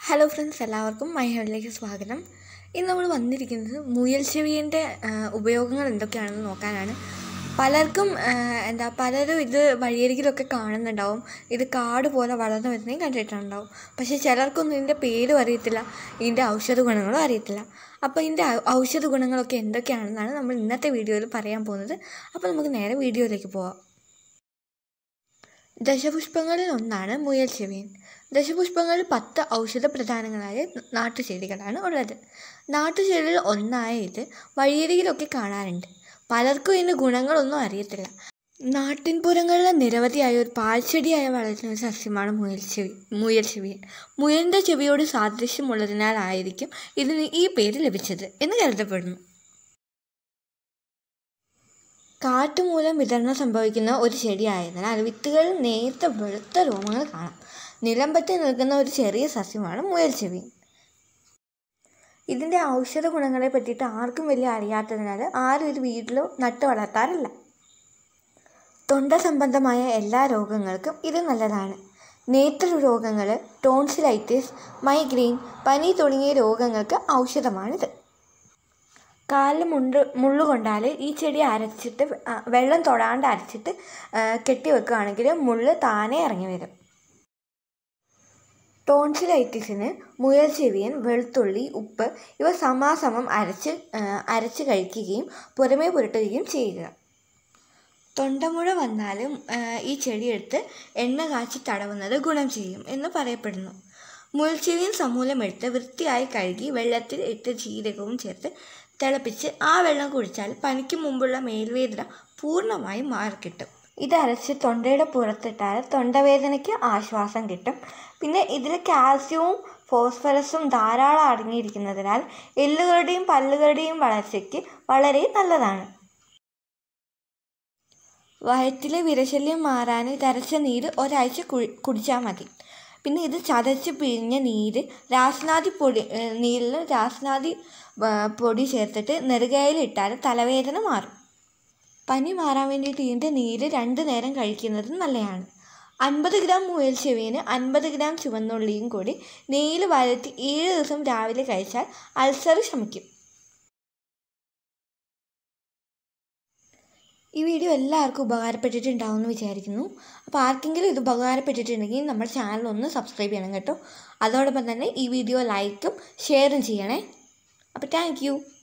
hello friends എല്ലാവർക്കും my ഹെഡിലേക്ക് സ്വാഗതം ഇന്ന് നമ്മൾ വന്നിരിക്കുന്നത് മുയൽ ചെവിയൻ്റെ ഉപയോഗങ്ങൾ എന്തൊക്കെയാണെന്ന് നോക്കാനാണ് പലർക്കും ആ, എന്താ പലരും ഇത് വഴിയരികിലൊക്കെ കാണുന്നുണ്ടാവും ഇത് കാട് പോലെ വളർന്നു വരുന്നതും കണ്ടിട്ടുണ്ടാവും പക്ഷേ ചിലർക്കൊന്നും ഇതിൻ്റെ പേരും അറിയത്തില്ല ഇതിൻ്റെ ഔഷധ ഗുണങ്ങളും അറിയത്തില്ല അപ്പോൾ ഇതിൻ്റെ ഔ- ഔഷധ ഗുണങ്ങളൊക്കെ എന്തൊക്കെയാണെന്നാണ് നമ്മൾ ഇന്നത്തെ വീഡിയോയിൽ പറയാൻ പോകുന്നത് അപ്പോൾ നമുക്ക് നേരെ വീഡിയോയിലേക്ക് പോവാം ദശപുഷ്പങ്ങളിൽ ഒന്നാണ് മുയൽ ചെവിയൻ ദശപുഷ്പങ്ങളിൽ പത്ത് ഔഷധ പ്രധാനങ്ങളായ നാട്ടുചെടികളാണ് ഉള്ളത് നാട്ടുചെടികളിൽ ഒന്നായ ഇത് വഴിയരികിലൊക്കെ കാണാറുണ്ട് പലർക്കും ഇതിൻ്റെ ഗുണങ്ങളൊന്നും അറിയത്തില്ല നാട്ടിൻപുറങ്ങളിലെ നിരവധിയായ ഒരു പാൽച്ചെടിയായ വളരുന്ന ഒരു സസ്യമാണ് മുയൽ ചെവി മുയൽ ചെവിയൻ മുയലിൻ്റെ ചെവിയോട് സാദൃശ്യമുള്ളതിനാലായിരിക്കും ഇതിന് ഈ പേര് ലഭിച്ചത് എന്ന് കരുതപ്പെടുന്നു കാറ്റ് മൂലം വിതരണം സംഭവിക്കുന്ന ഒരു ചെടിയായതിനാൽ വിത്തുകളിൽ നേർത്ത വെളുത്ത രോമങ്ങൾ കാണാം നിലമ്പറ്റി നിൽക്കുന്ന ഒരു ചെറിയ സസ്യമാണ് മുയൽ ചെവി ഇതിൻ്റെ ഔഷധ ഗുണങ്ങളെ പറ്റിയിട്ട് ആർക്കും വലിയ അറിയാത്തതിനാൽ ആരും ഇത് വീട്ടിലോ നട്ടു വളർത്താറില്ല തൊണ്ട സംബന്ധമായ എല്ലാ രോഗങ്ങൾക്കും ഇത് നല്ലതാണ് നേത്ര രോഗങ്ങൾ ടോൺസിലൈറ്റിസ് മൈഗ്രെയിൻ പനി തുടങ്ങിയ രോഗങ്ങൾക്ക് ഔഷധമാണിത് കാലിൽ മുണ്ട് മുള്ളു കൊണ്ടാൽ ഈ ചെടി അരച്ചിട്ട് ആ, വെള്ളം തൊടാണ്ട് അരച്ചിട്ട് ആ, കെട്ടി വെക്കുകയാണെങ്കിൽ മുള്ള് താനേ ഇറങ്ങി വരും ടോൺസിലൈറ്റിസിന് മുയൽ ചെവിയൻ വെളുത്തുള്ളി ഉപ്പ് ഇവ സമാസമം അരച്ച് ആ, അരച്ച് കഴിക്കുകയും പുറമേ പുരട്ടുകയും ചെയ്യുക തൊണ്ടമുഴ വന്നാലും ആ, ഈ ചെടിയെടുത്ത് എണ്ണ കാച്ചി തടവുന്നത് ഗുണം ചെയ്യും എന്ന് പറയപ്പെടുന്നു മുയൽച്ചെവിയൻ സമൂലം എടുത്ത് വൃത്തിയായി കഴുകി വെള്ളത്തിൽ ഇട്ട് ജീരകവും ചേർത്ത് തിളപ്പിച്ച് ആ വെള്ളം കുടിച്ചാൽ പനിക്ക് മുമ്പുള്ള മേൽവേദന പൂർണ്ണമായും മാറിക്കിട്ടും ഇത് അരച്ച് തൊണ്ടയുടെ പുറത്തിട്ടാൽ തൊണ്ടവേദനയ്ക്ക് ആശ്വാസം കിട്ടും പിന്നെ ഇതിൽ കാൽസ്യവും ഫോസ്ഫറസും ധാരാളം അടങ്ങിയിരിക്കുന്നതിനാൽ എല്ലുകളുടെയും പല്ലുകളുടെയും വളർച്ചയ്ക്ക് വളരെ നല്ലതാണ് വയറ്റിലെ വിരശല്യം മാറാൻ ഇതരച്ച നീര് ഒരാഴ്ച കുഴി കുടിച്ചാൽ മതി പിന്നെ ഇത് ചതച്ച് പിഴിഞ്ഞ നീര് രാസനാദി പൊടി ഏഹ് നീരിൽ രാസനാദി ആ, പൊടി ചേർത്തിട്ട് നെറുകയിൽ ഇട്ടാൽ തലവേദന മാറും പനി മാറാൻ വേണ്ടിയിട്ട് ഇതിൻ്റെ നീര് രണ്ട് നേരം കഴിക്കുന്നത് നല്ലതാണ് അൻപത് ഗ്രാം മുയൽ ചെവിന് അൻപത് ഗ്രാം ചുവന്നുള്ളിയും കൂടി നെയ്യിൽ വരത്തി ഏഴ് ദിവസം രാവിലെ കഴിച്ചാൽ അൾസർ ശമിക്കും ഈ വീഡിയോ എല്ലാവർക്കും ഉപകാരപ്പെട്ടിട്ടുണ്ടാവും എന്ന് വിചാരിക്കുന്നു അപ്പോൾ ആർക്കെങ്കിലും ഇത് ഉപകാരപ്പെട്ടിട്ടുണ്ടെങ്കിൽ നമ്മുടെ ചാനൽ ഒന്ന് സബ്സ്ക്രൈബ് ചെയ്യണം കേട്ടോ അതോടൊപ്പം തന്നെ ഈ വീഡിയോ ലൈക്കും ഷെയറും ചെയ്യണേ അപ്പോൾ താങ്ക്